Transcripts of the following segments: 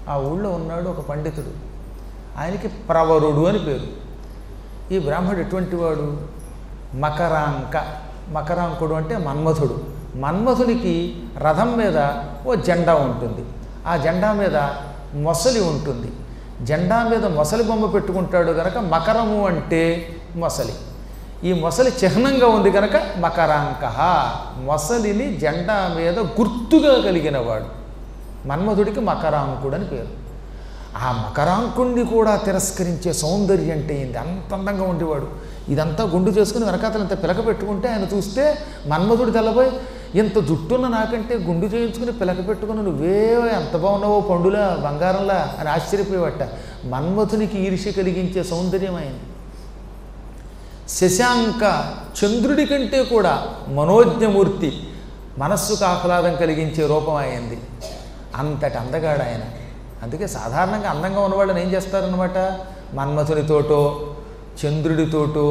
ఆ ఊళ్ళో ఉన్నాడు ఒక పండితుడు ఆయనకి ప్రవరుడు అని పేరు ఈ బ్రాహ్మడు ఎటువంటి వాడు మకరాంక మకరాంకుడు అంటే మన్మథుడు మన్మథునికి రథం మీద ఓ జెండా ఉంటుంది ఆ జెండా మీద మొసలి ఉంటుంది జెండా మీద మొసలి బొమ్మ పెట్టుకుంటాడు కనుక మకరము అంటే మొసలి ఈ మొసలి చిహ్నంగా ఉంది కనుక మకరాంక మొసలిని జెండా మీద గుర్తుగా కలిగినవాడు మన్మధుడికి మకరాంకుడు అని పేరు ఆ మకరాంకుణ్ణి కూడా తిరస్కరించే సౌందర్యం అంటే ఏంది అంత అందంగా ఉండేవాడు ఇదంతా గుండు చేసుకుని వెనకాతలు ఇంత పిలక పెట్టుకుంటే ఆయన చూస్తే మన్మధుడు తెల్లబోయి ఇంత జుట్టున్న నాకంటే గుండు చేయించుకుని పిలక పెట్టుకుని నువ్వే ఎంత బాగున్నావో పండులా బంగారంలా అని ఆశ్చర్యపోయేవట మన్మధునికి ఈర్ష్య కలిగించే సౌందర్యం అయింది శశాంక చంద్రుడి కంటే కూడా మనోజ్ఞమూర్తి మనస్సుకు ఆహ్లాదం కలిగించే రూపం అయింది అంతటి అందగాడు ఆయన అందుకే సాధారణంగా అందంగా ఉన్నవాళ్ళని ఏం చేస్తారనమాట మన్మథునితోటో చంద్రుడితోటో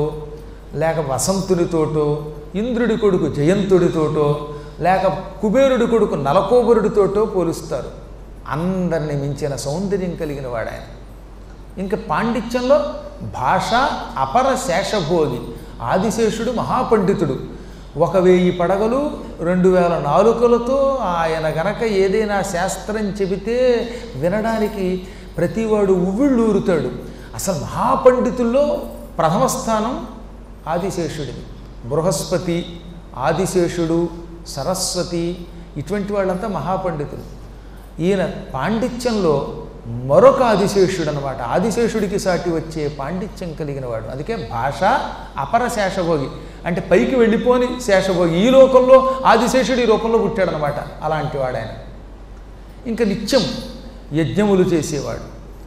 లేక వసంతునితోటో ఇంద్రుడి కొడుకు జయంతుడితోటో లేక కుబేరుడి కొడుకు నలకోబరుడితోటో పోలుస్తారు అందరిని మించిన సౌందర్యం కలిగిన వాడు ఆయన ఇంకా పాండిత్యంలో భాష అపర శేషభోగి ఆదిశేషుడు మహాపండితుడు ఒక వెయ్యి పడగలు రెండు వేల నాలుకలతో ఆయన గనక ఏదైనా శాస్త్రం చెబితే వినడానికి ప్రతివాడు ఉవ్విళ్ళూరుతాడు అసలు మహాపండితుల్లో ప్రథమ స్థానం ఆదిశేషుడిది బృహస్పతి ఆదిశేషుడు సరస్వతి ఇటువంటి వాళ్ళంతా మహాపండితులు ఈయన పాండిత్యంలో మరొక ఆదిశేషుడు అనమాట ఆదిశేషుడికి సాటి వచ్చే పాండిత్యం కలిగిన వాడు అందుకే భాష అపర శేషభోగి అంటే పైకి వెళ్ళిపోని శేషభోగి ఈ లోకంలో ఆదిశేషుడు ఈ రూపంలో పుట్టాడనమాట అలాంటి వాడు ఆయన ఇంకా నిత్యం యజ్ఞములు చేసేవాడు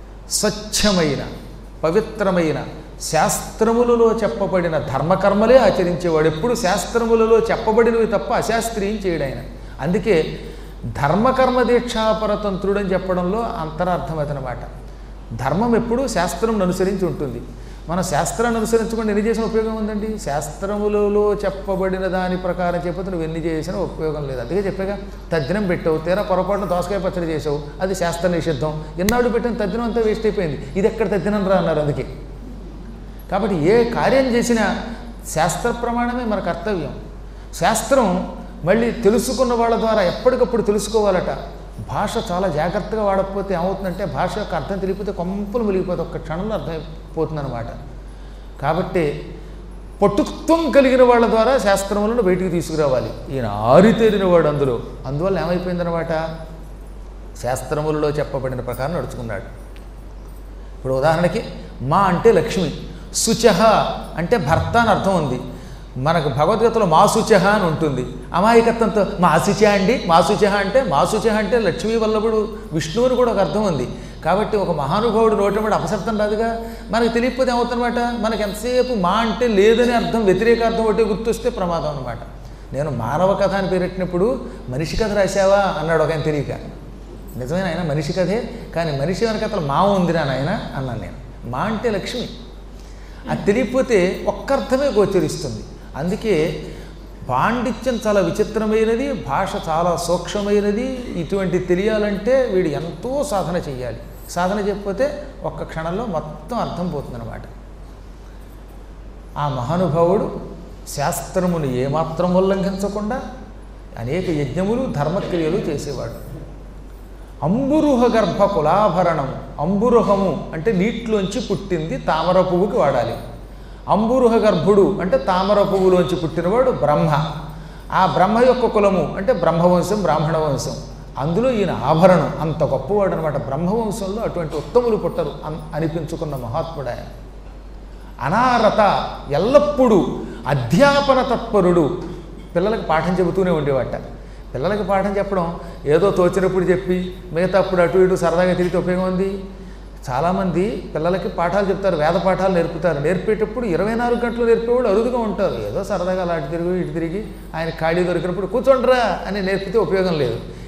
స్వచ్ఛమైన పవిత్రమైన శాస్త్రములలో చెప్పబడిన ధర్మకర్మలే ఆచరించేవాడు ఎప్పుడు శాస్త్రములలో చెప్పబడినవి తప్ప అశాస్త్రీయం చేయడు ఆయన అందుకే ధర్మకర్మ దీక్షాపరతంత్రుడు అని చెప్పడంలో అంతరార్థం అదనమాట ధర్మం ఎప్పుడూ శాస్త్రం అనుసరించి ఉంటుంది మనం శాస్త్రాన్ని అనుసరించకుండా ఎన్ని చేసిన ఉపయోగం ఉందండి శాస్త్రములలో చెప్పబడిన దాని ప్రకారం చెప్పితే నువ్వు ఎన్ని చేసినా ఉపయోగం లేదు అందుకే చెప్పాగా తద్దినం పెట్టావు తీరా పొరపాటున దోసకాయ పచ్చడి చేసావు అది శాస్త్ర నిషిద్ధం ఎన్నాడు పెట్టిన తద్దినం అంతా వేస్ట్ అయిపోయింది ఇది ఎక్కడ తద్దినం రా అన్నారు అందుకే కాబట్టి ఏ కార్యం చేసినా శాస్త్ర ప్రమాణమే మన కర్తవ్యం శాస్త్రం మళ్ళీ తెలుసుకున్న వాళ్ళ ద్వారా ఎప్పటికప్పుడు తెలుసుకోవాలట భాష చాలా జాగ్రత్తగా వాడకపోతే ఏమవుతుందంటే భాష యొక్క అర్థం తెలియకపోతే కొంపలు ములిగిపోతే ఒక్క క్షణంలో అర్థమైపోతుందన్నమాట కాబట్టి పటుత్వం కలిగిన వాళ్ళ ద్వారా శాస్త్రములను బయటికి తీసుకురావాలి ఈయన ఆరితేరిన వాడు అందులో అందువల్ల ఏమైపోయిందనమాట శాస్త్రములలో చెప్పబడిన ప్రకారం నడుచుకున్నాడు ఇప్పుడు ఉదాహరణకి మా అంటే లక్ష్మి శుచహ అంటే భర్త అని అర్థం ఉంది మనకు భగవద్గీతలో మా శుచహ అని ఉంటుంది అమాయకత్వంతో మా శుచ అండి మా శుచహ అంటే మా శుచహ అంటే లక్ష్మీ వల్లభుడు విష్ణువుని కూడా ఒక అర్థం ఉంది కాబట్టి ఒక మహానుభావుడు నోటమడి అపశబ్దం రాదుగా మనకు తెలియకపోతే ఏమవుతుందన్నమాట మనకి ఎంతసేపు మా అంటే లేదని అర్థం వ్యతిరేక అర్థం ఒకటి గుర్తొస్తే ప్రమాదం అనమాట నేను మానవ కథ అని పేరెట్టినప్పుడు మనిషి కథ రాశావా అన్నాడు ఒక ఆయన తెలియక నిజమైన ఆయన మనిషి కథే కానీ మనిషి వెనకతలు మా ఉందిరా నాయన అన్నాను నేను మా అంటే లక్ష్మి అది తెలియకపోతే ఒక్క అర్థమే గోచరిస్తుంది అందుకే పాండిత్యం చాలా విచిత్రమైనది భాష చాలా సూక్ష్మమైనది ఇటువంటి తెలియాలంటే వీడు ఎంతో సాధన చేయాలి సాధన చెప్పితే ఒక్క క్షణంలో మొత్తం అర్థం పోతుందన్నమాట ఆ మహానుభావుడు శాస్త్రమును ఏమాత్రం ఉల్లంఘించకుండా అనేక యజ్ఞములు ధర్మక్రియలు చేసేవాడు అంబురుహ గర్భ కులాభరణం అంబురుహము అంటే నీటిలోంచి పుట్టింది తామర పువ్వుకి వాడాలి అంబురుహ గర్భుడు అంటే తామర పువ్వులోంచి పుట్టినవాడు బ్రహ్మ ఆ బ్రహ్మ యొక్క కులము అంటే బ్రహ్మవంశం బ్రాహ్మణ వంశం అందులో ఈయన ఆభరణం అంత గొప్పవాడు అనమాట బ్రహ్మవంశంలో అటువంటి ఉత్తములు పుట్టరు అన్ అనిపించుకున్న మహాత్ముడు ఆయన అనారత ఎల్లప్పుడూ అధ్యాపన తత్పరుడు పిల్లలకు పాఠం చెబుతూనే ఉండేవాట పిల్లలకి పాఠం చెప్పడం ఏదో తోచినప్పుడు చెప్పి మిగతా అప్పుడు అటు ఇటు సరదాగా తిరిగితే ఉపయోగం ఉంది చాలామంది పిల్లలకి పాఠాలు చెప్తారు వేద పాఠాలు నేర్పుతారు నేర్పేటప్పుడు ఇరవై నాలుగు గంటలు నేర్పేవాళ్ళు అరుదుగా ఉంటారు ఏదో సరదాగా అలా అటు తిరిగి ఇటు తిరిగి ఆయన ఖాళీ దొరికినప్పుడు కూర్చోండిరా అని నేర్పితే ఉపయోగం లేదు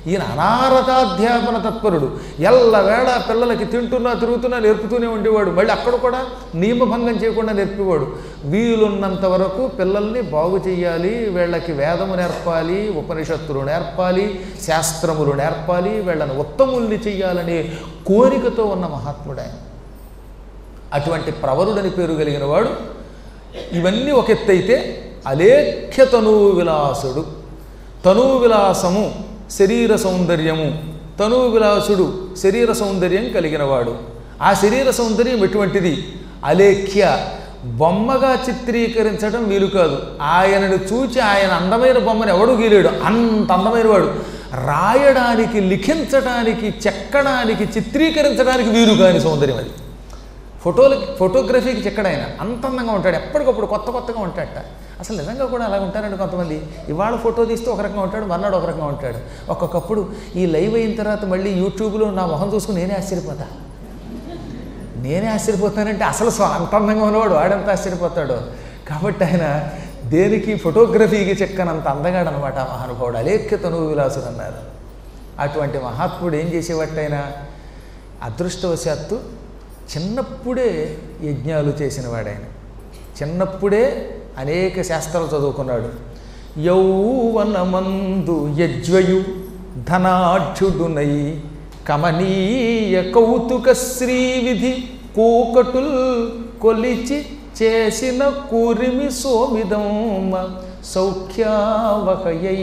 ఈయన అనారతాధ్యాపన తత్పరుడు ఎల్లవేళ పిల్లలకి తింటున్నా తిరుగుతున్నా నేర్పుతూనే ఉండేవాడు మళ్ళీ అక్కడ కూడా నియమభంగం చేయకుండా నేర్పేవాడు వీలున్నంత వరకు పిల్లల్ని బాగు చేయాలి వీళ్ళకి వేదము నేర్పాలి ఉపనిషత్తులు నేర్పాలి శాస్త్రములు నేర్పాలి వీళ్ళని ఉత్తముల్ని చెయ్యాలనే కోరికతో ఉన్న మహాత్ముడు ఆయన అటువంటి ప్రవరుడని పేరు కలిగిన వాడు ఇవన్నీ ఒక ఎత్తు అయితే అలేఖ్య తనువు విలాసుడు తనువు విలాసము శరీర సౌందర్యము తనువు విలాసుడు శరీర సౌందర్యం కలిగినవాడు ఆ శరీర సౌందర్యం ఎటువంటిది అలేఖ్య బొమ్మగా చిత్రీకరించడం వీలు కాదు ఆయనను చూచి ఆయన అందమైన బొమ్మను ఎవడు గీలేడు అంత అందమైన వాడు రాయడానికి లిఖించడానికి చెక్కడానికి చిత్రీకరించడానికి వీలు కాని సౌందర్యం అది ఫోటోలకి ఫోటోగ్రఫీకి చెక్కడైన అంత అందంగా ఉంటాడు ఎప్పటికప్పుడు కొత్త కొత్తగా ఉంటాడట అసలు నిజంగా కూడా అలా ఉంటారండి కొంతమంది ఇవాళ ఫోటో తీస్తే ఒక రకంగా ఉంటాడు మర్నాడు ఒక రకంగా ఉంటాడు ఒక్కొక్కప్పుడు ఈ లైవ్ అయిన తర్వాత మళ్ళీ యూట్యూబ్లో నా మొహం చూసుకుని నేనే ఆశ్చర్యపోతా నేనే ఆశ్చర్యపోతానంటే అసలు స్వ- అంత అందంగా ఉన్నవాడు వాడంత ఆశ్చర్యపోతాడు కాబట్టి ఆయన దేనికి ఫోటోగ్రఫీకి చెక్కనంత అందగాడు అనమాట ఆ మహానుభావుడు అలేఖ్య తనువు విలాసుడు అన్నారు అటువంటి మహాత్ముడు ఏం చేసేవాటైనా అదృష్టవశాత్తు చిన్నప్పుడే యజ్ఞాలు చేసిన వాడాయన చిన్నప్పుడే అనేక శాస్త్రాలు చదువుకున్నాడు యౌవనమందు యజ్వయు ధనాఢ్యుడునై కమనీయ కౌతుక శ్రీవిధి కూకటుల్ కొలిచి చేసిన కూరిమి సోమిదమ్మ సౌఖ్యావహయై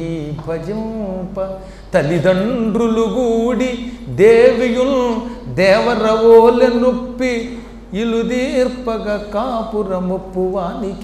భజింప తల్లిదండ్రులు గూడి దేవియుల్ దేవరవోలె నొప్పి ఇలుదీర్పగ కాపురముప్పు వానికి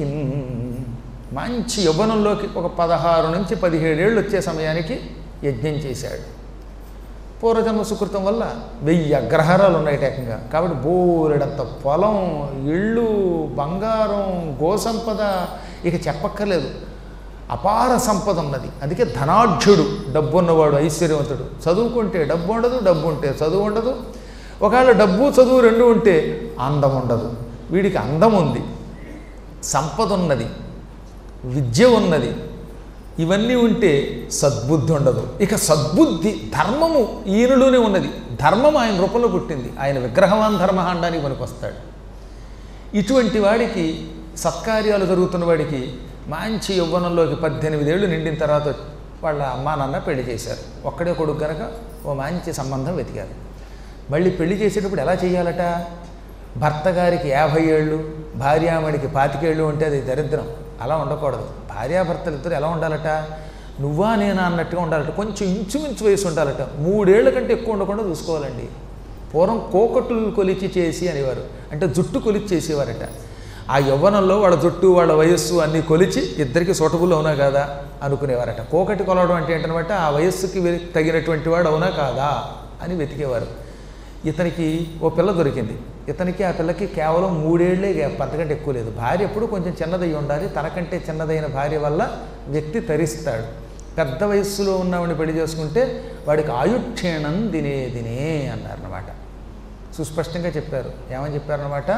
మంచి యవ్వనంలోకి ఒక పదహారు నుంచి పదిహేడేళ్ళు వచ్చే సమయానికి యజ్ఞం చేశాడు పూర్వజన్మ సుకృతం వల్ల వెయ్యి అగ్రహారాలు ఉన్నాయి ఏకంగా కాబట్టి బోరెడంత పొలం ఇళ్ళు బంగారం గోసంపద ఇక చెప్పక్కర్లేదు అపార సంపద ఉన్నది అందుకే ధనాఢ్యుడు డబ్బు ఉన్నవాడు ఐశ్వర్యవంతుడు చదువుకుంటే డబ్బు ఉండదు డబ్బు ఉంటే చదువు ఉండదు ఒకవేళ డబ్బు చదువు రెండు ఉంటే అందం ఉండదు వీడికి అందం ఉంది సంపద ఉన్నది విద్య ఉన్నది ఇవన్నీ ఉంటే సద్బుద్ధి ఉండదు ఇక సద్బుద్ధి ధర్మము ఈయనలోనే ఉన్నది ధర్మం ఆయన రూపంలో పుట్టింది ఆయన విగ్రహవాన్ ధర్మ అనడానికి పనికొస్తాడు ఇటువంటి వాడికి సత్కార్యాలు జరుగుతున్న వాడికి మంచి యవ్వనంలోకి పద్దెనిమిది ఏళ్ళు నిండిన తర్వాత వాళ్ళ అమ్మా నాన్న పెళ్లి చేశారు ఒక్కడే కొడుకు కనుక ఓ మంచి సంబంధం వెతికారు మళ్ళీ పెళ్లి చేసేటప్పుడు ఎలా చేయాలట భర్త గారికి యాభై ఏళ్ళు భార్యామణికి పాతికేళ్ళు ఉంటే అది దరిద్రం అలా ఉండకూడదు భార్యాభర్తలు ఇద్దరు ఎలా ఉండాలట నువ్వా నేనా అన్నట్టుగా ఉండాలట కొంచెం ఇంచుమించు వయసు ఉండాలట మూడేళ్ల కంటే ఎక్కువ ఉండకుండా చూసుకోవాలండి పూర్వం కోకట్లు కొలిచి చేసి అనేవారు అంటే జుట్టు కొలిచి చేసేవారట ఆ యవ్వనంలో వాళ్ళ జుట్టు వాళ్ళ వయస్సు అన్నీ కొలిచి ఇద్దరికి సూటబుల్ అవునా కాదా అనుకునేవారట కోకటి కొలవడం అంటే ఏంటనమాట ఆ వయస్సుకి వె- తగినటువంటి వాడు అవునా కాదా అని వెతికేవారు ఇతనికి ఓ పిల్ల దొరికింది ఇతనికి ఆ పిల్లకి కేవలం మూడేళ్లే గ్యాప్ అంతకంటే ఎక్కువ లేదు భార్య ఎప్పుడు కొంచెం చిన్నదై ఉండాలి తనకంటే చిన్నదైన భార్య వల్ల వ్యక్తి తరిస్తాడు పెద్ద వయస్సులో ఉన్నవాడిని పెళ్లి చేసుకుంటే వాడికి ఆయుక్షేణం దినే దినే అన్నారన్నమాట సుస్పష్టంగా చెప్పారు ఏమని చెప్పారన్నమాట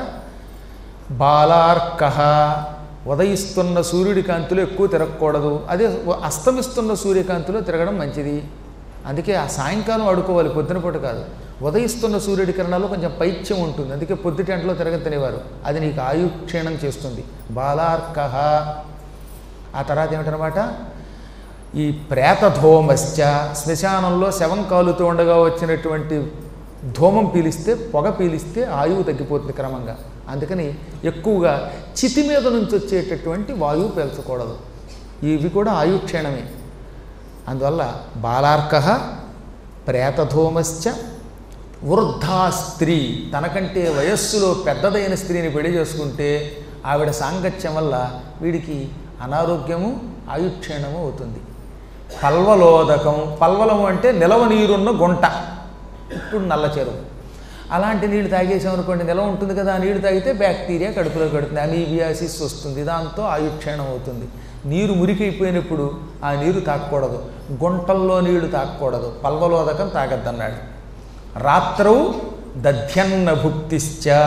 బాలార్కహ ఉదయిస్తున్న సూర్యుడి కాంతిలో ఎక్కువ తిరగకూడదు అదే అస్తమిస్తున్న సూర్యకాంతిలో తిరగడం మంచిది అందుకే ఆ సాయంకాలం ఆడుకోవాలి పొద్దునపూట కాదు ఉదయిస్తున్న సూర్యుడి కిరణాల్లో కొంచెం పైత్యం ఉంటుంది అందుకే పొద్దుటి గంటలో తిరగతినేవారు అది నీకు ఆయుక్షీణం చేస్తుంది బాలార్కహ ఆ తర్వాత ఏమిటనమాట ఈ ప్రేతధూమశ్చ శ్మశానంలో శవం కాలుతూ ఉండగా వచ్చినటువంటి ధూమం పీలిస్తే పొగ పీలిస్తే ఆయువు తగ్గిపోతుంది క్రమంగా అందుకని ఎక్కువగా చితి మీద నుంచి వచ్చేటటువంటి వాయువు పీల్చకూడదు ఇవి కూడా ఆయుక్షీణమే అందువల్ల బాలార్క ప్రేతధూమశ్చ వృద్ధా స్త్రీ తనకంటే వయస్సులో పెద్దదైన స్త్రీని పెళ్లి చేసుకుంటే ఆవిడ సాంగత్యం వల్ల వీడికి అనారోగ్యము ఆయుక్షీణము అవుతుంది పల్వలోదకం పల్వలము అంటే నిలవ నీరున్న గుంట ఇప్పుడు నల్ల చెరువు అలాంటి నీళ్లు తాగేసామనుకోండి నిలవ ఉంటుంది కదా ఆ నీళ్లు తాగితే బ్యాక్టీరియా కడుపులో కడుతుంది అమీబియాసిస్ వస్తుంది దాంతో ఆయుక్షీణం అవుతుంది నీరు మురికైపోయినప్పుడు ఆ నీరు తాగకూడదు గుంటల్లో నీళ్లు తాగకూడదు పల్వలోదకం తాగద్దన్నాడు రాత్రౌ దధ్యన్న భుక్తిశ్చ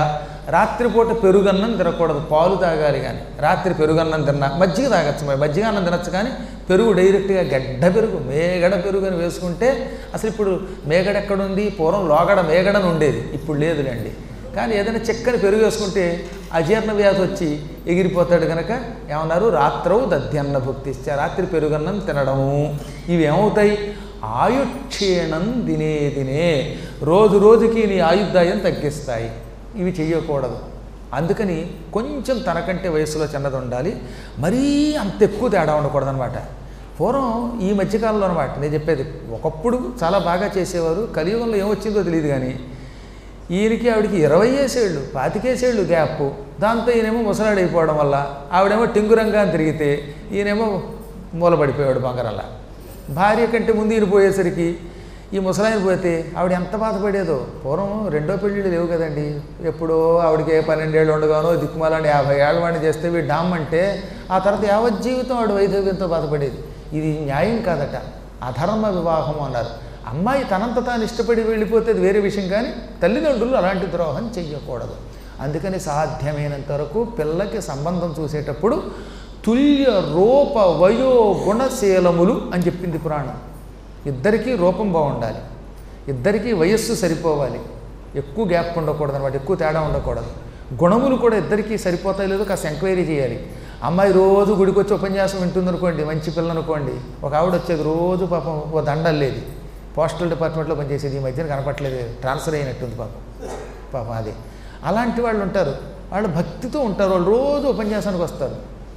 రాత్రిపూట పెరుగన్నం తినకూడదు పాలు తాగాలి కానీ రాత్రి పెరుగన్నం తిన్నా మజ్జిగ తాగచ్చు మరి మజ్జిగ అన్నం తినచ్చు కానీ పెరుగు డైరెక్ట్గా గడ్డ పెరుగు మేగడ పెరుగు అని వేసుకుంటే అసలు ఇప్పుడు మేగడ ఎక్కడుంది పూర్వం లోగడ మేగడని ఉండేది ఇప్పుడు లేదులేండి కానీ ఏదైనా చెక్కని పెరుగు వేసుకుంటే అజీర్ణ వ్యాధి వచ్చి ఎగిరిపోతాడు కనుక ఏమన్నారు రాత్రవు దధ్యన్న భుక్తిస్తే రాత్రి పెరుగన్నం తినడము ఇవి ఏమవుతాయి ఆయుక్షీణం దినే దినే రోజు రోజుకి నీ ఆయుర్దాయం తగ్గిస్తాయి ఇవి చెయ్యకూడదు అందుకని కొంచెం తనకంటే వయసులో చిన్నది ఉండాలి మరీ అంత ఎక్కువ తేడా ఉండకూడదు అనమాట పూర్వం ఈ మధ్యకాలంలో అనమాట నేను చెప్పేది ఒకప్పుడు చాలా బాగా చేసేవారు కలియుగంలో ఏమొచ్చిందో తెలియదు కానీ ఈయనకి ఆవిడకి ఇరవై ఏసేళ్ళు పాతికేసేళ్ళు గ్యాప్ దాంతో ఈయనేమో ముసలాడైపోవడం వల్ల ఆవిడేమో టింగురంగా అని తిరిగితే ఈయనేమో మూలపడిపోయాడు బంగారంలా భార్య కంటే ముందు ఈయన పోయేసరికి ఈ ముసలాయన పోతే ఆవిడ ఎంత బాధపడేదో పూర్వం రెండో పెళ్ళిళ్ళు లేవు కదండి ఎప్పుడో ఆవిడకి పన్నెండేళ్ళు ఉండగానో దిక్కుమాలని యాభై ఏళ్ళ వాడిని చేస్తే వీడు డామ్ అంటే ఆ తర్వాత యావత్ జీవితం ఆవిడ వైధవ్యంతో బాధపడేది ఇది న్యాయం కాదట అధర్మ వివాహం అన్నారు అమ్మాయి తనంత తాను ఇష్టపడి వెళ్ళిపోతే అది వేరే విషయం కానీ తల్లిదండ్రులు అలాంటి ద్రోహం చెయ్యకూడదు అందుకని సాధ్యమైనంత వరకు పిల్లకి సంబంధం చూసేటప్పుడు తుల్య రూప వయో గుణశీలములు అని చెప్పింది పురాణం ఇద్దరికీ రూపం బాగుండాలి ఇద్దరికీ వయస్సు సరిపోవాలి ఎక్కువ గ్యాప్ ఉండకూడదు అనమాట ఎక్కువ తేడా ఉండకూడదు గుణములు కూడా ఇద్దరికీ సరిపోతాయి లేదో కాస్త ఎంక్వైరీ చేయాలి అమ్మాయి రోజు గుడికి వచ్చి ఉపన్యాసం వింటుంది అనుకోండి మంచి పిల్ల అనుకోండి ఒక ఆవిడ వచ్చేది రోజు పాపం ఓ దండల్లేది పోస్టల్ డిపార్ట్మెంట్లో పనిచేసేది ఈ మధ్యన కనపట్లేదు ట్రాన్స్ఫర్ అయినట్టుంది పాపం పాపం అది అలాంటి వాళ్ళు ఉంటారు వాళ్ళు భక్తితో ఉంటారు వాళ్ళు రోజు ఉపన్యాసానికి వస్తారు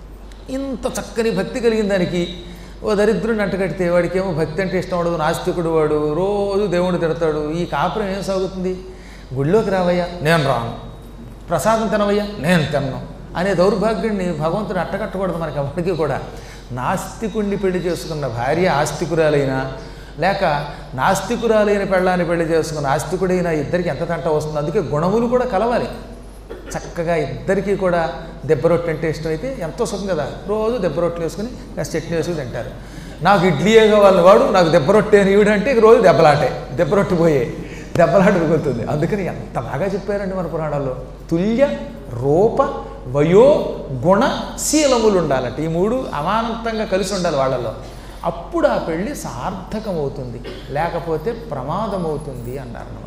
ఇంత చక్కని భక్తి కలిగిన దానికి ఓ దరిద్రుడిని అంటగడితే వాడికి ఏమో భక్తి అంటే ఇష్టం వాడు నాస్తికుడు వాడు రోజు దేవుడిని తిడతాడు ఈ కాపురం ఏం సాగుతుంది గుళ్ళోకి రావయ్యా నేను రాను ప్రసాదం తినవయ్యా నేను తిన్నాను అనే దౌర్భాగ్యుడిని భగవంతుడు అట్టకట్టకూడదు మనకి ఎవరికి కూడా నాస్తికుణ్ణి పెళ్లి చేసుకున్న భార్య ఆస్తికురాలైనా లేక నాస్తికురాలైన పెళ్ళాన్ని పెళ్లి చేసుకున్న ఆస్తికుడైన ఇద్దరికి ఎంత తంట వస్తుంది అందుకే గుణములు కూడా కలవాలి చక్కగా ఇద్దరికీ కూడా దెబ్బరొట్టె అంటే ఇష్టమైతే ఎంతో సుఖం కదా రోజు దెబ్బరొట్టెలు వేసుకుని కాస్త చట్నీ వేసుకుని తింటారు నాకు ఇడ్లీయే కావాలి వాడు నాకు దెబ్బరొట్టె అని ఈవిడంటే ఇక రోజు దెబ్బలాటే దెబ్బరొట్టె పోయే దెబ్బలాట మిగులుతుంది అందుకని ఎంత బాగా చెప్పారండి మన పురాణాల్లో తుల్య రూప వయో గుణ శీలములు ఉండాలట ఈ మూడు అమానంతంగా కలిసి ఉండాలి వాళ్ళలో అప్పుడు ఆ పెళ్ళి సార్థకమవుతుంది లేకపోతే ప్రమాదమవుతుంది అన్నారన్నమాట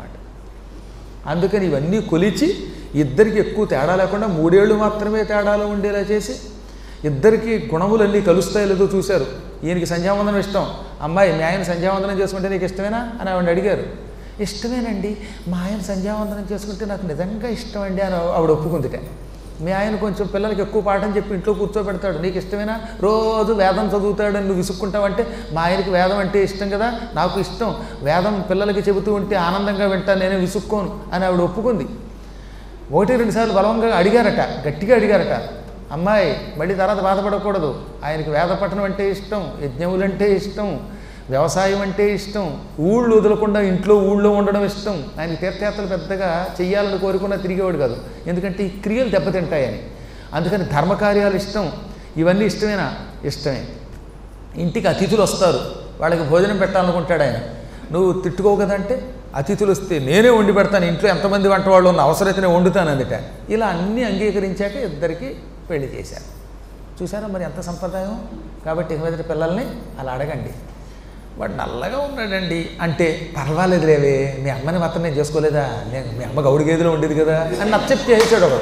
అందుకని ఇవన్నీ కొలిచి ఇద్దరికి ఎక్కువ తేడా లేకుండా మూడేళ్ళు మాత్రమే తేడాలు ఉండేలా చేసి ఇద్దరికి గుణములన్నీ కలుస్తాయో లేదో చూశారు ఈయనకి సంధ్యావందనం ఇష్టం అమ్మాయి మీ ఆయన సంధ్యావందనం చేసుకుంటే నీకు ఇష్టమేనా అని ఆవిడ అడిగారు ఇష్టమేనండి మా ఆయన సంధ్యావందనం చేసుకుంటే నాకు నిజంగా ఇష్టం అండి అని ఆవిడ ఒప్పుకుందిట మీ ఆయన కొంచెం పిల్లలకి ఎక్కువ పాఠం చెప్పి ఇంట్లో కూర్చోబెడతాడు నీకు ఇష్టమేనా రోజు వేదం చదువుతాడని నువ్వు విసుక్కుంటావంటే మా ఆయనకి వేదం అంటే ఇష్టం కదా నాకు ఇష్టం వేదం పిల్లలకి చెబుతూ ఉంటే ఆనందంగా వింటాను నేనే విసుక్కోను అని ఆవిడ ఒప్పుకుంది ఒకటి రెండు సార్లు బలంగా అడిగారట గట్టిగా అడిగారట అమ్మాయి మళ్ళీ తర్వాత బాధపడకూడదు ఆయనకి వేద పఠనం అంటే ఇష్టం యజ్ఞములంటే ఇష్టం వ్యవసాయం అంటే ఇష్టం ఊళ్ళు వదలకుండా ఇంట్లో ఊళ్ళో ఉండడం ఇష్టం ఆయన తీర్థయాత్రలు పెద్దగా చెయ్యాలని కోరుకున్నా తిరిగేవాడు కాదు ఎందుకంటే ఈ క్రియలు దెబ్బతింటాయని అందుకని ధర్మకార్యాలు ఇష్టం ఇవన్నీ ఇష్టమేనా ఇష్టమే ఇంటికి అతిథులు వస్తారు వాళ్ళకి భోజనం పెట్టాలనుకుంటాడు ఆయన నువ్వు తిట్టుకోవు కదంటే అతిథులు వస్తే నేనే వండి పెడతాను ఇంట్లో ఎంతమంది వంట వాళ్ళు ఉన్న అవసరమైతే నేను వండుతాను అందుట ఇలా అన్నీ అంగీకరించాక ఇద్దరికి పెళ్లి చేశారు చూసారా మరి ఎంత సంప్రదాయం కాబట్టి ఇక మీదట పిల్లల్ని అలా అడగండి వాడు నల్లగా ఉన్నాడండి అంటే పర్వాలేదు లేవే మీ అమ్మని మాత్రం నేను చేసుకోలేదా నేను మీ అమ్మ గౌడి గేదెలో ఉండేది కదా అని నచ్చప్పు చేసాడు ఒకడు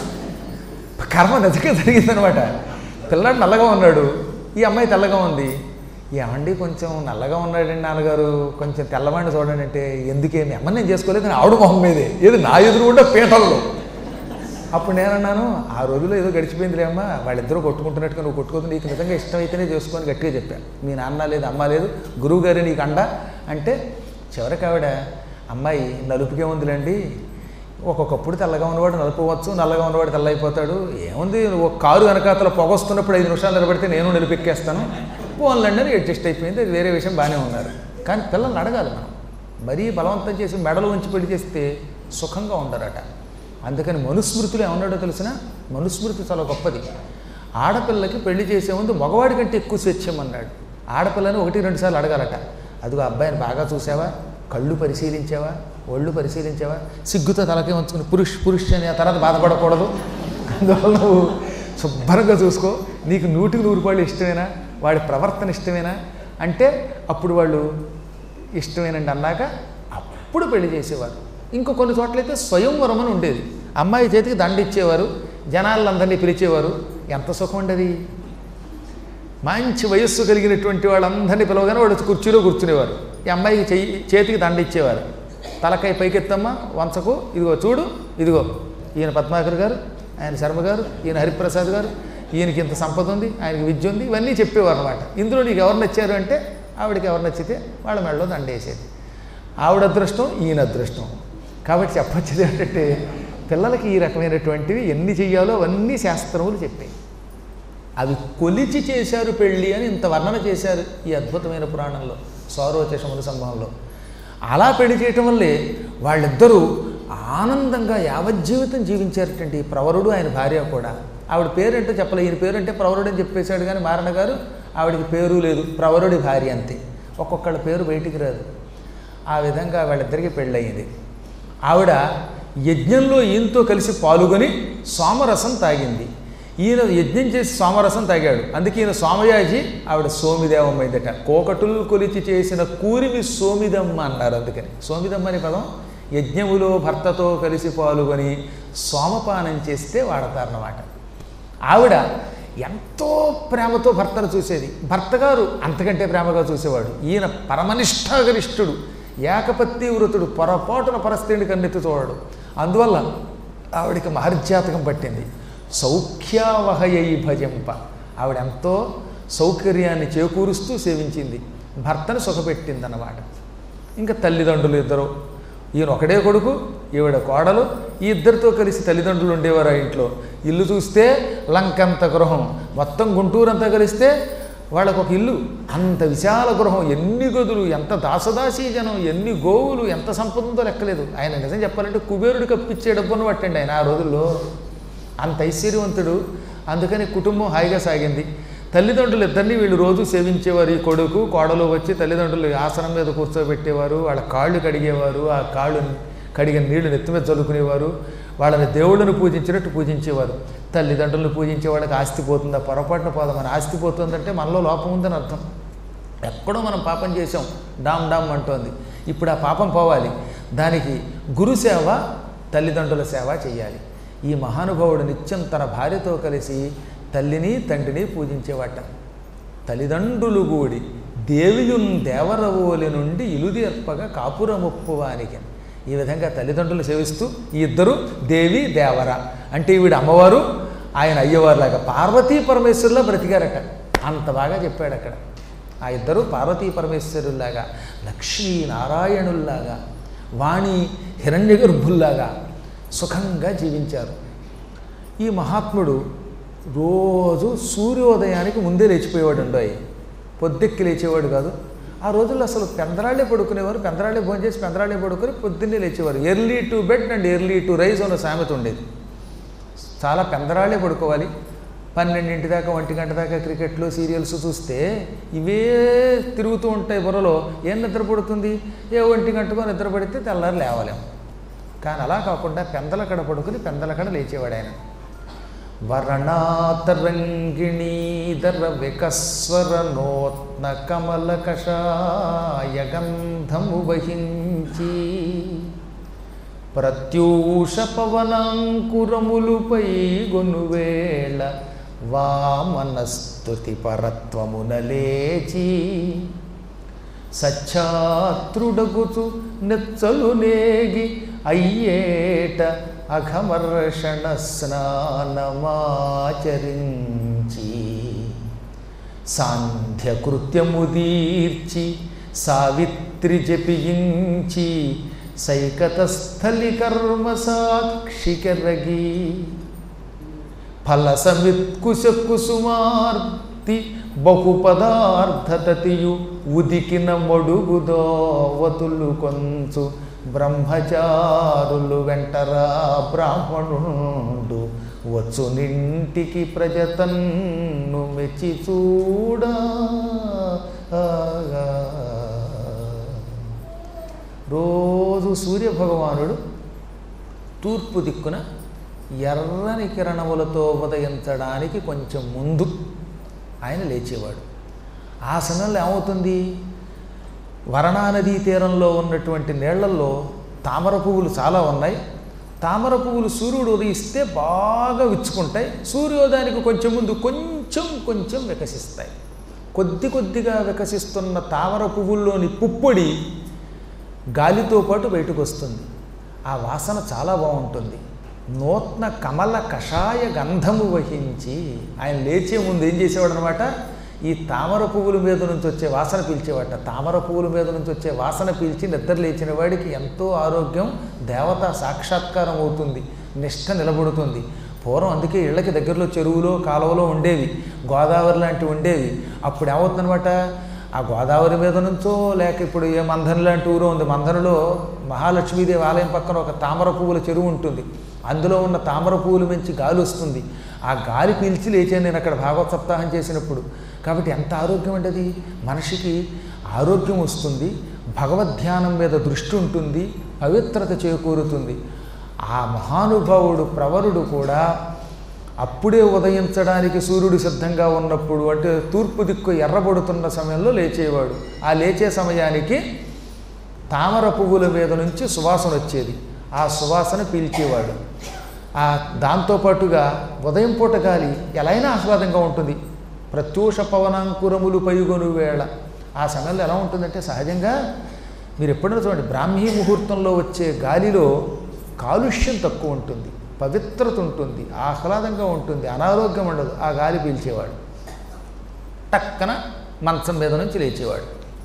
కర్మ నిజంగా జరిగిందనమాట పిల్లాడు నల్లగా ఉన్నాడు ఈ అమ్మాయి తెల్లగా ఉంది ఏమండి కొంచెం నల్లగా ఉన్నాడండి నాన్నగారు కొంచెం తెల్లవాడిని చూడండి అంటే ఎందుకే మీ అమ్మని నేను చేసుకోలేదు అని ఆవిడ మొహం మీదే ఏది నా ఎదురు కూడా పీటల్లో అప్పుడు నేనన్నాను ఆ రోజులో ఏదో గడిచిపోయిందిలే అమ్మ వాళ్ళిద్దరూ కొట్టుకుంటున్నట్టుగా నువ్వు కొట్టుకోదు నీకు నిజంగా ఇష్టమైతేనే చేసుకొని గట్టిగా చెప్పాను మీ నాన్న లేదు అమ్మ లేదు గురువు గారు నీకు అండ అంటే చివరికి ఆవిడ అమ్మాయి నలుపుకే ఉందిలేండి ఒక్కొక్కప్పుడు తెల్లగా ఉన్నవాడు నలుపువచ్చు నల్లగా ఉన్నవాడు తెల్ల అయిపోతాడు ఏముంది ఒక కారు వెనకాతల పొగొస్తున్నప్పుడు ఐదు నిమిషాలు నిలబడితే నేను నిలిపెక్కేస్తాను పోన్లండి అని అడ్జస్ట్ అయిపోయింది అది వేరే విషయం బాగానే ఉన్నారు కానీ పిల్లల్ని అడగాలి మనం మరీ బలవంతం చేసి మెడలు ఉంచి పెళ్లి చేస్తే సుఖంగా ఉండరట అందుకని మనుస్మృతులు ఏమన్నాడో తెలిసిన మనుస్మృతి చాలా గొప్పది ఆడపిల్లకి పెళ్లి చేసే ముందు మగవాడి కంటే ఎక్కువ స్వేచ్ఛం అన్నాడు ఆడపిల్లని ఒకటి రెండు సార్లు అడగాలట అదిగో అబ్బాయిని బాగా చూసావా కళ్ళు పరిశీలించావా ఒళ్ళు పరిశీలించావా సిగ్గుతో తలకే ఉంచుకుని పురుష్ పురుష్ అని ఆ తర్వాత బాధపడకూడదు అందువల్ల నువ్వు శుభ్రంగా చూసుకో నీకు నూటికి నూరు రూపాయలు ఇష్టమేనా వాడి ప్రవర్తన ఇష్టమేనా అంటే అప్పుడు వాళ్ళు ఇష్టమేనండి అన్నాక అప్పుడు పెళ్లి చేసేవారు ఇంకో కొన్ని చోట్లయితే స్వయంవరం అని ఉండేది అమ్మాయి చేతికి దండ ఇచ్చేవారు జనాలందరినీ పిలిచేవారు ఎంత సుఖం ఉండేది మంచి వయస్సు కలిగినటువంటి వాళ్ళందరినీ పిలవగానే వాడు కుర్చీలో కూర్చునేవారు ఈ అమ్మాయికి చెయ్యి చేతికి దండ ఇచ్చేవారు తలకాయ పైకెత్తమ్మా వంచకు ఇదిగో చూడు ఇదిగో ఈయన పద్మాకర్ గారు ఆయన శర్మ గారు ఈయన హరిప్రసాద్ గారు ఈయనకి ఇంత సంపద ఉంది ఆయనకి విద్య ఉంది ఇవన్నీ చెప్పేవారు అనమాట ఇందులో నీకు ఎవరు నచ్చారు అంటే ఆవిడకి ఎవరు నచ్చితే వాళ్ళ మెడలో దండ వేసేది ఆవిడ అదృష్టం ఈయన అదృష్టం కాబట్టి చెప్పొచ్చేది ఏంటంటే పిల్లలకి ఈ రకమైనటువంటివి ఎన్ని చెయ్యాలో అవన్నీ శాస్త్రములు చెప్పాయి అవి కొలిచి చేశారు పెళ్ళి అని ఇంత వర్ణన చేశారు ఈ అద్భుతమైన పురాణంలో సౌరోచషముల సంభవంలో అలా పెళ్లి చేయటం వల్లే వాళ్ళిద్దరూ ఆనందంగా యావజ్జీవితం జీవించారటండి ప్రవరుడు ఆయన భార్య కూడా ఆవిడ పేరంటే చెప్పలే ఈయన పేరంటే ప్రవరుడు అని చెప్పేశాడు కానీ మారణ గారు ఆవిడకి పేరు లేదు ప్రవరుడి భార్య అంతే ఒక్కొక్కళ్ళ పేరు బయటికి రాదు ఆ విధంగా వాళ్ళిద్దరికీ పెళ్ళయింది ఆవిడ యజ్ఞంలో ఈయనతో కలిసి పాల్గొని సోమరసం తాగింది ఈయన యజ్ఞం చేసి సోమరసం తాగాడు అందుకే ఈయన సోమయాజి ఆవిడ సోమిదేవమ్మ అయిందట కోకటులు కొలిచి చేసిన కూరిమి సోమిదమ్మ అన్నారు అందుకని సోమిదమ్మ అనే పదం యజ్ఞములో భర్తతో కలిసి పాల్గొని సోమపానం చేస్తే వాడతారన్నమాట ఆవిడ ఎంతో ప్రేమతో భర్తను చూసేది భర్త గారు అంతకంటే ప్రేమగా చూసేవాడు ఈయన పరమనిష్టాగరిష్ఠుడు ఏకపత్తి వృతుడు పొరపాటున పరస్త్రీని కన్నెత్తి చూడడు అందువల్ల ఆవిడికి మహర్జాతకం పట్టింది సౌఖ్యావహయై భజింప ఆవిడ ఎంతో సౌకర్యాన్ని చేకూరుస్తూ సేవించింది భర్తను సుఖపెట్టిందన్నమాట ఇంకా తల్లిదండ్రులు ఇద్దరు ఈయన ఒకడే కొడుకు ఈవిడ కోడలు ఈ ఇద్దరితో కలిసి తల్లిదండ్రులు ఉండేవారు ఆ ఇంట్లో ఇల్లు చూస్తే లంకంత గృహం మొత్తం గుంటూరంతా కలిస్తే వాళ్ళకు ఒక ఇల్లు అంత విశాల గృహం ఎన్ని గదులు ఎంత దాసదాసీ జనం ఎన్ని గోవులు ఎంత సంపద ఉందో లెక్కలేదు ఆయన నిజం చెప్పాలంటే కుబేరుడు కప్పిచ్చే డబ్బును పట్టండి ఆయన ఆ రోజుల్లో అంత ఐశ్వర్యవంతుడు అందుకని కుటుంబం హాయిగా సాగింది తల్లిదండ్రులు ఇద్దరిని వీళ్ళు రోజు సేవించేవారు ఈ కొడుకు కోడలు వచ్చి తల్లిదండ్రులు ఆసనం మీద కూర్చోబెట్టేవారు వాళ్ళ కాళ్ళు కడిగేవారు ఆ కాళ్ళు కడిగిన నీళ్లు నెత్తి మీద చల్లుకునేవారు వాళ్ళని దేవుళ్ళను పూజించినట్టు పూజించేవారు తల్లిదండ్రులను పూజించే వాళ్ళకి ఆస్తి పోతుందా పొరపాటున పోదా మన ఆస్తి పోతుందంటే మనలో లోపం ఉందని అర్థం ఎక్కడో మనం పాపం చేసాం డామ్ డామ్ అంటోంది ఇప్పుడు ఆ పాపం పోవాలి దానికి గురు సేవ తల్లిదండ్రుల సేవ చేయాలి ఈ మహానుభావుడు నిత్యం తన భార్యతో కలిసి తల్లిని తండ్రిని పూజించేవాట తల్లిదండ్రులు కూడి దేవియున్ దేవరవోలి నుండి ఇలుదీర్పగా కాపురముప్పువానికి ఈ విధంగా తల్లిదండ్రులు సేవిస్తూ ఈ ఇద్దరు దేవి దేవర అంటే ఈవిడ అమ్మవారు ఆయన అయ్యవారులాగా పార్వతీ పరమేశ్వరులా బ్రతికారట అంత బాగా చెప్పాడు అక్కడ ఆ ఇద్దరు పార్వతీ పరమేశ్వరుల్లాగా లక్ష్మీనారాయణుల్లాగా వాణి హిరణ్యగర్భుల్లాగా సుఖంగా జీవించారు ఈ మహాత్ముడు రోజు సూర్యోదయానికి ముందే లేచిపోయేవాడు ఉండయి పొద్దెక్కి లేచేవాడు కాదు ఆ రోజుల్లో అసలు పెందరాళ్ళే పడుకునేవారు పెందరాళ్ళే భోజనం చేసి పెందరాళ్ళే పడుకొని పొద్దున్నే లేచేవారు early to bed and early to rise అన్న సామెత ఉండేది చాలా పెందరాళ్ళే పడుకోవాలి పన్నెండింటి దాకా ఒంటి గంట దాకా క్రికెట్లు సీరియల్స్ చూస్తే ఇవే తిరుగుతూ ఉంటాయి బుర్రలో ఏం నిద్ర పడుతుంది ఏ ఒంటి గంటకో నిద్ర పడితే తెల్లారి లేవలేం కానీ అలా కాకుండా పెందలకడ పడుకుని పెందలకడ లేచేవాడు ఆయన వర్ణాతరంగిణీధర వికస్వర నోత్న కమల కషాయ గంధము వహించి ప్రత్యూష పవనాంకురములుపై గొనువేళ వామనస్తుతి పరత్వమున లేచి సచ్ఛాత్రుడగుచు నెచ్చలు నేగి అయ్యేట అఘమర్షణ స్నానమాచరించి సాంధ్య కృత్యము తీర్చి సావిత్రి జపించి సైకతస్థలి కర్మ సాక్షి కెరగి ఫల సమిత్కుశ కుసుమార్తి బహుపదార్థతతియు ఉదికిన మడుగుదోవతులు కొంచు బ్రహ్మచారులు వెంటరా బ్రాహ్మణుడు వచ్చు నింటికి ప్రజతన్ను మెచ్చి చూడా రోజు రోజు సూర్యభగవానుడు తూర్పు దిక్కున ఎర్రని కిరణములతో ఉదయించడానికి కొంచెం ముందు ఆయన లేచేవాడు ఆ సమయంలో ఏమవుతుంది వరణా నదీ తీరంలో ఉన్నటువంటి నీళ్లలో తామర పువ్వులు చాలా ఉన్నాయి తామర పువ్వులు సూర్యుడు ఉదయిస్తే బాగా విచ్చుకుంటాయి సూర్యోదయానికి కొంచెం ముందు కొంచెం కొంచెం వికసిస్తాయి కొద్ది కొద్దిగా వికసిస్తున్న తామర పువ్వుల్లోని పుప్పొడి గాలితో పాటు బయటకు వస్తుంది ఆ వాసన చాలా బాగుంటుంది నూతన కమల కషాయ గంధము వహించి ఆయన లేచే ముందు ఏం చేసేవాడు అనమాట ఈ తామర పువ్వుల మీద నుంచి వచ్చే వాసన పీల్చేవాట తామర పువ్వుల మీద నుంచి వచ్చే వాసన పీల్చి నిద్ర లేచిన వాడికి ఎంతో ఆరోగ్యం దేవత సాక్షాత్కారం అవుతుంది నిష్ఠ నిలబడుతుంది పూర్వం అందుకే ఇళ్ళకి దగ్గరలో చెరువులో కాలువలో ఉండేవి గోదావరి లాంటివి ఉండేవి అప్పుడు ఏమవుతుందనమాట ఆ గోదావరి మీద నుంచో లేక ఇప్పుడు ఏ మంథన్ లాంటి ఊరు ఉంది మంథనులో మహాలక్ష్మీదేవి ఆలయం పక్కన ఒక తామర పువ్వుల చెరువు ఉంటుంది అందులో ఉన్న తామర పువ్వులు మంచి గాలి వస్తుంది ఆ గాలి పీల్చి లేచాను నేను అక్కడ భాగవత సప్తాహం చేసినప్పుడు కాబట్టి ఎంత ఆరోగ్యం అంటే అది మనిషికి ఆరోగ్యం వస్తుంది భగవద్ధ్యానం మీద దృష్టి ఉంటుంది పవిత్రత చేకూరుతుంది ఆ మహానుభావుడు ప్రవరుడు కూడా అప్పుడే ఉదయించడానికి సూర్యుడు సిద్ధంగా ఉన్నప్పుడు అంటే తూర్పు దిక్కు ఎర్రబడుతున్న సమయంలో లేచేవాడు ఆ లేచే సమయానికి తామర పువ్వుల మీద నుంచి సువాసన వచ్చేది ఆ సువాసన పీల్చేవాడు ఆ దాంతోపాటుగా ఉదయం పూట గాలి ఎలా అయినా ఆహ్లాదంగా ఉంటుంది ప్రత్యూష పవనాంకురములు పైగొను వేళ ఆ సమయంలో ఎలా ఉంటుందంటే సహజంగా మీరు ఎప్పుడైనా చూడండి బ్రాహ్మీ ముహూర్తంలో వచ్చే గాలిలో కాలుష్యం తక్కువ ఉంటుంది పవిత్రత ఉంటుంది ఆహ్లాదంగా ఉంటుంది అనారోగ్యం ఉండదు ఆ గాలి పీల్చేవాడు టక్కన మంచం మీద నుంచి లేచేవాడు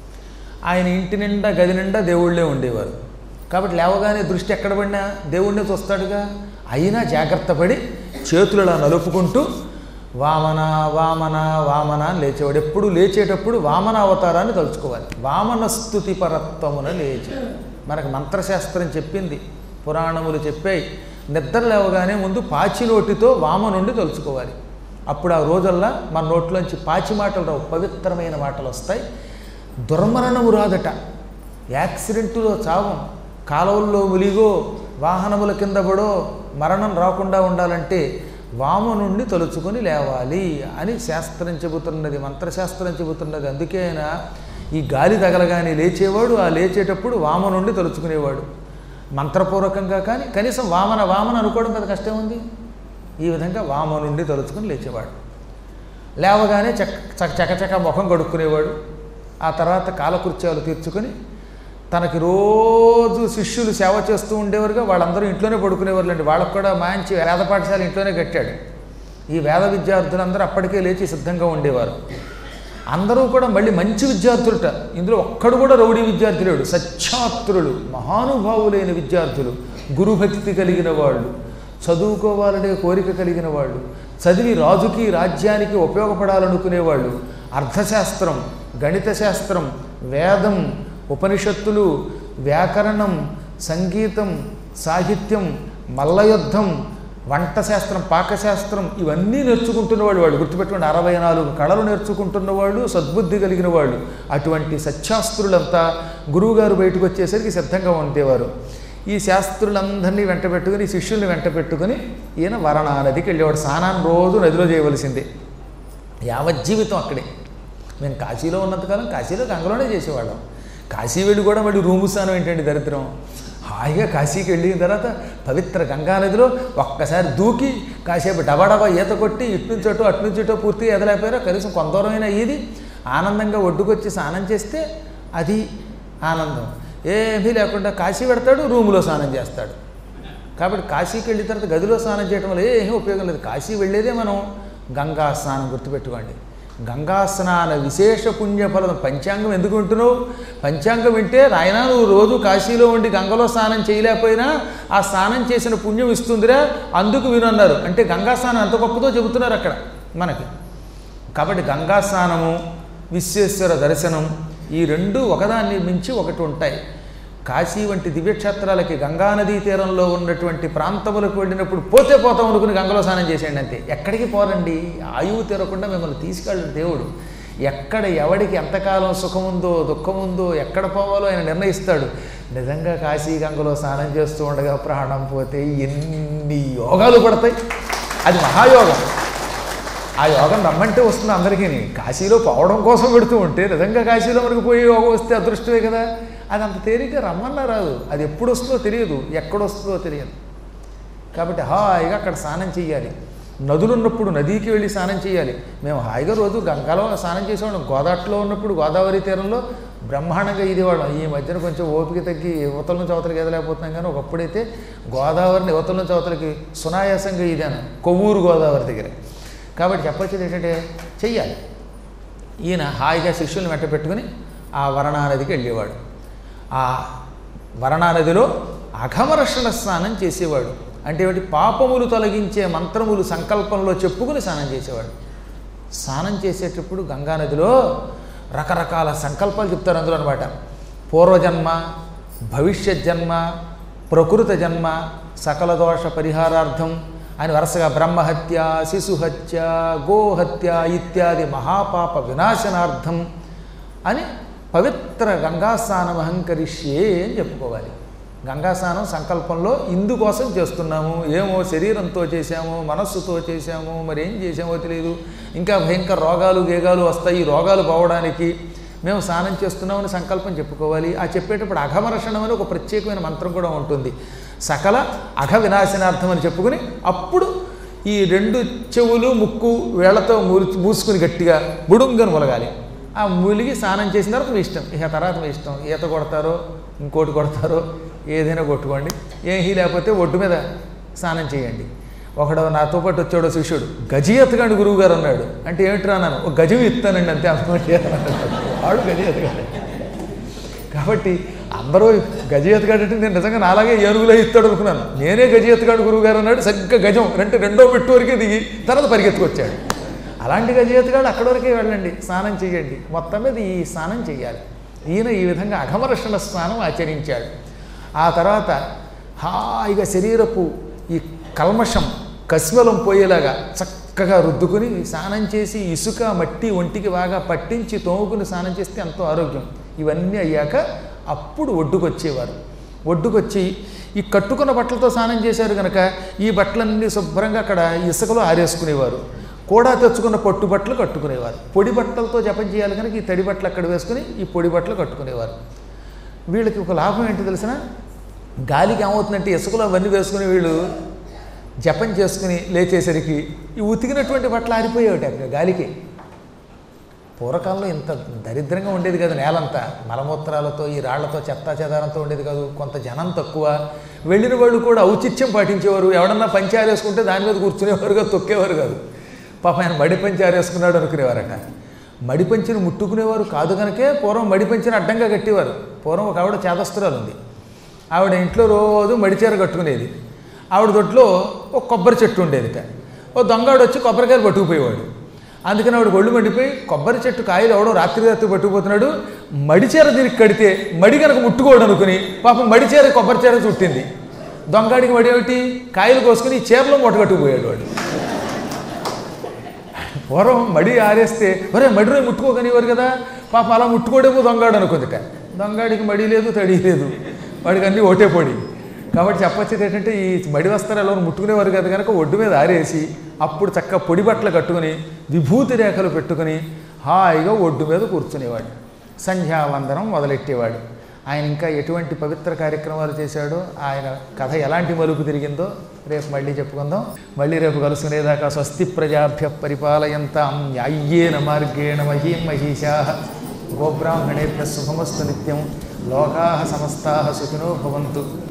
ఆయన ఇంటి నిండా గది నిండా దేవుళ్ళే ఉండేవారు కాబట్టి లేవగానే దృష్టి ఎక్కడ పడినా దేవుణ్ణి చూస్తాడుగా అయినా జాగ్రత్త పడి చేతులు ఇలా నలుపుకుంటూ వామన వామన వామన అని లేచేవాడు ఎప్పుడు లేచేటప్పుడు వామన అవతారాన్ని తలుచుకోవాలి వామన స్థుతి పరత్వమున లేచి మనకు మంత్రశాస్త్రం చెప్పింది పురాణములు చెప్పాయి నిద్ర లేవగానే ముందు పాచి నోటితో వామ నుండి తలుచుకోవాలి అప్పుడు ఆ రోజల్లా మన నోట్లోంచి పాచి మాటలు రావు పవిత్రమైన మాటలు వస్తాయి దుర్మరణము రాదట యాక్సిడెంటులో చావం కాలువల్లో ములిగో వాహనముల కింద పడో మరణం రాకుండా ఉండాలంటే వామ నుండి తలుచుకొని లేవాలి అని శాస్త్రం చెబుతున్నది మంత్రశాస్త్రం చెబుతున్నది అందుకేనా ఈ గాలి తగలగానే లేచేవాడు ఆ లేచేటప్పుడు వామ నుండి తలుచుకునేవాడు మంత్రపూర్వకంగా కానీ కనీసం వామన వామన అనుకోవడం పెద్ద కష్టం ఉంది ఈ విధంగా వామ నుండి తలుచుకుని లేచేవాడు లేవగానే చక్ చక చకచక ముఖం కడుక్కునేవాడు ఆ తర్వాత కాలకృత్యాలు తీర్చుకొని తనకి రోజు శిష్యులు సేవ చేస్తూ ఉండేవారుగా వాళ్ళందరూ ఇంట్లోనే పడుకునేవారులేండి వాళ్ళకు కూడా మంచి వేద పాఠశాల ఇంట్లోనే కట్టాడు ఈ వేద విద్యార్థులందరూ అప్పటికే లేచి సిద్ధంగా ఉండేవారు అందరూ కూడా మళ్ళీ మంచి విద్యార్థులట ఇందులో ఒక్కడు కూడా రౌడీ విద్యార్థి లేడు సచ్ఛాత్రులు మహానుభావులైన విద్యార్థులు గురుభక్తి కలిగిన వాళ్ళు చదువుకోవాలనే కోరిక కలిగిన వాళ్ళు చదివి రాజుకి రాజ్యానికి ఉపయోగపడాలనుకునేవాళ్ళు అర్థశాస్త్రం గణిత శాస్త్రం వేదం ఉపనిషత్తులు వ్యాకరణం సంగీతం సాహిత్యం మల్లయుద్ధం వంట శాస్త్రం పాకశాస్త్రం ఇవన్నీ నేర్చుకుంటున్నవాళ్ళు వాళ్ళు గుర్తుపెట్టుకోండి అరవై నాలుగు కళలు నేర్చుకుంటున్న వాళ్ళు సద్బుద్ధి కలిగిన వాళ్ళు అటువంటి సత్శాస్త్రులంతా గురువుగారు బయటకు వచ్చేసరికి సిద్ధంగా ఉండేవారు ఈ శాస్త్రులందరినీ వెంట పెట్టుకుని శిష్యుల్ని వెంట పెట్టుకుని ఈయన వరణా నదికి వెళ్ళేవాడు స్నానాన్ని రోజు నదిలో చేయవలసిందే యావజ్జీవితం అక్కడే మేము కాశీలో ఉన్నంతకాలం కాశీలో గంగలోనే చేసేవాళ్ళం కాశీ వెళ్ళి కూడా మళ్ళీ రూము స్నానం ఏంటండి దరిద్రం హాయిగా కాశీకి వెళ్ళిన తర్వాత పవిత్ర గంగా నదిలో ఒక్కసారి దూకి కాసేపు డబాడబా ఈత కొట్టి ఇటు నుంచి అటు అటు నుంచి ఇటు పూర్తిగా ఎదలేకపోయారో కనీసం కొంత దూరమైనా ఇది ఆనందంగా ఒడ్డుకొచ్చి స్నానం చేస్తే అది ఆనందం ఏమీ లేకుండా కాశీ పెడతాడు రూములో స్నానం చేస్తాడు కాబట్టి కాశీకి వెళ్ళిన తర్వాత గదిలో స్నానం చేయడం వల్ల ఏమీ ఉపయోగం లేదు కాశీ వెళ్ళేదే మనం గంగా స్నానం గుర్తుపెట్టుకోండి గంగా స్నాన విశేష పుణ్యఫలం పంచాంగం ఎందుకు వింటున్నావు పంచాంగం వింటే నాయన నువ్వు రోజు కాశీలో ఉండి గంగలో స్నానం చేయలేకపోయినా ఆ స్నానం చేసిన పుణ్యం ఇస్తుందిరా అందుకు వినన్నారు అంటే గంగా స్నానం ఎంత గొప్పదో చెబుతున్నారు అక్కడ మనకి కాబట్టి గంగా స్నానము విశ్వేశ్వర దర్శనం ఈ రెండు ఒకదాన్ని మించి ఒకటి ఉంటాయి కాశీ వంటి దివ్యక్షేత్రాలకి గంగానదీ తీరంలో ఉన్నటువంటి ప్రాంతములకు వెళ్ళినప్పుడు పోతే పోతాం అనుకుని గంగలో స్నానం చేసేయండి అంతే ఎక్కడికి పోరండి ఆయువు తీరకుండా మిమ్మల్ని తీసుకెళ్ళడు దేవుడు ఎక్కడ ఎవడికి ఎంతకాలం సుఖముందో దుఃఖముందో ఎక్కడ పోవాలో ఆయన నిర్ణయిస్తాడు నిజంగా కాశీ గంగలో స్నానం చేస్తూ ఉండగా ప్రాణం పోతే ఎన్ని యోగాలు పడతాయి అది మహాయోగం ఆ యోగం రమ్మంటే వస్తుంది అందరికీ కాశీలో పోవడం కోసం పెడుతూ ఉంటే నిజంగా కాశీలో మనకు పోయి యోగం వస్తే అదృష్టమే కదా అది అంత తేలిక రమ్మన్నా రాదు అది ఎప్పుడు వస్తుందో తెలియదు ఎక్కడ వస్తుందో తెలియదు కాబట్టి హాయిగా అక్కడ స్నానం చేయాలి నదులు ఉన్నప్పుడు నదికి వెళ్ళి స్నానం చేయాలి మేము హాయిగా రోజు గంగలో స్నానం చేసేవాళ్ళం గోదాట్లో ఉన్నప్పుడు గోదావరి తీరంలో బ్రహ్మాండంగా ఇదేవాళ్ళం ఈ మధ్యన కొంచెం ఓపిక తగ్గి యువతల నుంచి అవతలకి ఎదలేకపోతున్నాం కానీ ఒకప్పుడైతే గోదావరిని యువతల నుంచి అవతలకి సునాయాసంగా ఇదాను కొవ్వూరు గోదావరి దగ్గర కాబట్టి చెప్పొచ్చేది ఏంటంటే చెయ్యాలి ఈయన హాయిగా శిష్యుల్ని వెంట పెట్టుకుని ఆ వరణానదికి వెళ్ళేవాడు ఆ వరణానదిలో అఘమరక్షణ స్నానం చేసేవాడు అంటే ఏమిటి పాపములు తొలగించే మంత్రములు సంకల్పంలో చెప్పుకుని స్నానం చేసేవాడు స్నానం చేసేటప్పుడు గంగానదిలో రకరకాల సంకల్పాలు చెప్తారు అందులో అనమాట పూర్వజన్మ భవిష్యత్ జన్మ ప్రకృత జన్మ సకల దోష పరిహారార్థం అని వరుసగా బ్రహ్మహత్య శిశుహత్య గోహత్య ఇత్యాది మహాపాప వినాశనార్థం అని పవిత్ర గంగాస్నానం అహంకరిష్యే అని చెప్పుకోవాలి గంగాస్నానం సంకల్పంలో ఇందుకోసం చేస్తున్నాము ఏమో శరీరంతో చేశాము మనస్సుతో చేశాము మరి ఏం చేసామో తెలియదు ఇంకా భయంకర రోగాలు గేగాలు వస్తాయి ఈ రోగాలు పోవడానికి మేము స్నానం చేస్తున్నామని సంకల్పం చెప్పుకోవాలి ఆ చెప్పేటప్పుడు అఘమర్షణం అని ఒక ప్రత్యేకమైన మంత్రం కూడా ఉంటుంది సకల అఘ వినాశనార్థం అని చెప్పుకుని అప్పుడు ఈ రెండు చెవులు ముక్కు వేళ్లతో మూలు మూసుకుని గట్టిగా బుడుంగని మొలగాలి ఆ ములిగి స్నానం చేసిన తర్వాత మీ ఇష్టం ఇక తర్వాత మీ ఇష్టం ఈత కొడతారో ఇంకోటి కొడతారో ఏదైనా కొట్టుకోండి ఏమీ లేకపోతే ఒడ్డు మీద స్నానం చేయండి ఒకడు నాతో పాటు వచ్చాడు శిష్యుడు గజి ఎత్తగాడు గురువు గారు అన్నాడు అంటే ఏమిట్రా అన్నాను ఒక గజం ఇస్తానండి అంతే అర్థం వాడు గజి ఎత్తగాడు కాబట్టి అందరూ గజ ఎత్తగాడంటే నేను నిజంగా నాలాగే ఏనుగులో ఇస్తాడు అనుకున్నాను నేనే గజ ఎత్తగాడు గురువు గారు అన్నాడు సరిగ్గా గజం అంటే రెండో మెట్టు వరకే దిగి తర్వాత పరిగెత్తుకొచ్చాడు అలాంటి గజ ఎత్తగాడు అక్కడి వరకే వెళ్ళండి స్నానం చేయండి మొత్తం మీద ఈ స్నానం చేయాలి ఈయన ఈ విధంగా అఘమరక్షణ స్నానం ఆచరించాడు ఆ తర్వాత హాయిగా శరీరపు ఈ కల్మషం కస్మలం పోయేలాగా చక్కగా రుద్దుకుని స్నానం చేసి ఇసుక మట్టి ఒంటికి బాగా పట్టించి తోముకుని స్నానం చేస్తే ఎంతో ఆరోగ్యం ఇవన్నీ అయ్యాక అప్పుడు ఒడ్డుకొచ్చేవారు ఒడ్డుకొచ్చి ఈ కట్టుకున్న బట్టలతో స్నానం చేశారు కనుక ఈ బట్టలన్నీ శుభ్రంగా అక్కడ ఇసుకలో ఆరేసుకునేవారు కూడా తెచ్చుకున్న పట్టు బట్టలు కట్టుకునేవారు పొడి బట్టలతో జపం చేయాలి కనుక ఈ తడి బట్టలు అక్కడ వేసుకుని ఈ పొడి బట్టలు కట్టుకునేవారు వీళ్ళకి ఒక లాభం ఏంటి తెలిసిన గాలికి ఏమవుతుందంటే ఇసుకలో అవన్నీ వేసుకుని వీళ్ళు జపం చేసుకుని లేచేసరికి ఈ ఉతికినటువంటి బట్టలు ఆరిపోయేవి అక్కడ గాలికి పూర్వకాలంలో ఇంత దరిద్రంగా ఉండేది కదా నేలంతా మలమూత్రాలతో ఈ రాళ్లతో చెత్తా చెదారంతో ఉండేది కాదు కొంత జనం తక్కువ వెళ్ళిన వాళ్ళు కూడా ఔచిత్యం పాటించేవారు ఎవడన్నా పంచి ఆరేసుకుంటే దాని మీద కూర్చునేవారు కాదు తొక్కేవారు కాదు పాప ఆయన మడి పంచి ఆరేసుకున్నాడు అనుకునేవారట మడి పంచిని ముట్టుకునేవారు కాదు కనుకే పూర్వం మడి పంచిని అడ్డంగా కట్టేవారు పూర్వం ఒక ఆవిడ చేదస్తురాలు ఉంది ఆవిడ ఇంట్లో రోజు మడిచీర కట్టుకునేది ఆవిడ దొడ్లో ఒక కొబ్బరి చెట్టు ఉండేదిట ఓ దొంగాడు వచ్చి కొబ్బరికాయలు పట్టుకుపోయేవాడు అందుకని ఆవిడ ఒళ్ళు మండిపోయి కొబ్బరి చెట్టు కాయలు ఎవడో రాత్రి రాత్రి పట్టుకుపోతున్నాడు మడిచీర దీనికి కడితే మడి కనుక ముట్టుకోడు అనుకుని పాపం మడిచీర కొబ్బరి చీర చుట్టింది దొంగాడికి మడి ఏమిటి కాయలు కోసుకుని ఈ చీరలో మూట కట్టుకుపోయాడు వాడు పూర్వం మడి ఆరేస్తే ఒరే మడిలో ముట్టుకోకనివ్వరు కదా పాప అలా ముట్టుకోడేమో దొంగాడు అనుకుందిట దొంగాడికి మడి లేదు తడి లేదు వాడికి అన్నీ ఓటే పొడి కాబట్టి చెప్పొచ్చేది ఏంటంటే ఈ మడి వస్త్రాలు ఎవరు ముట్టుకునేవారు కదా కనుక ఒడ్డు మీద ఆరేసి అప్పుడు చక్క పొడి బట్టలు కట్టుకుని విభూతి రేఖలు పెట్టుకుని హాయిగా ఒడ్డు మీద కూర్చునేవాడు సంధ్యావందనం మొదలెట్టేవాడు ఆయన ఇంకా ఎటువంటి పవిత్ర కార్యక్రమాలు చేశాడో ఆయన కథ ఎలాంటి మలుపు తిరిగిందో రేపు మళ్ళీ చెప్పుకుందాం మళ్ళీ రేపు కలుసుకునేదాకా స్వస్తి ప్రజాభ్య పరిపాలయంతాం న్యాయ్యేన మార్గేణ మహీం మహిషా గోబ్రాహ్మణేభ్య శుభమస్తు నిత్యం లోకా సమస్తా సుఖినో భవంతు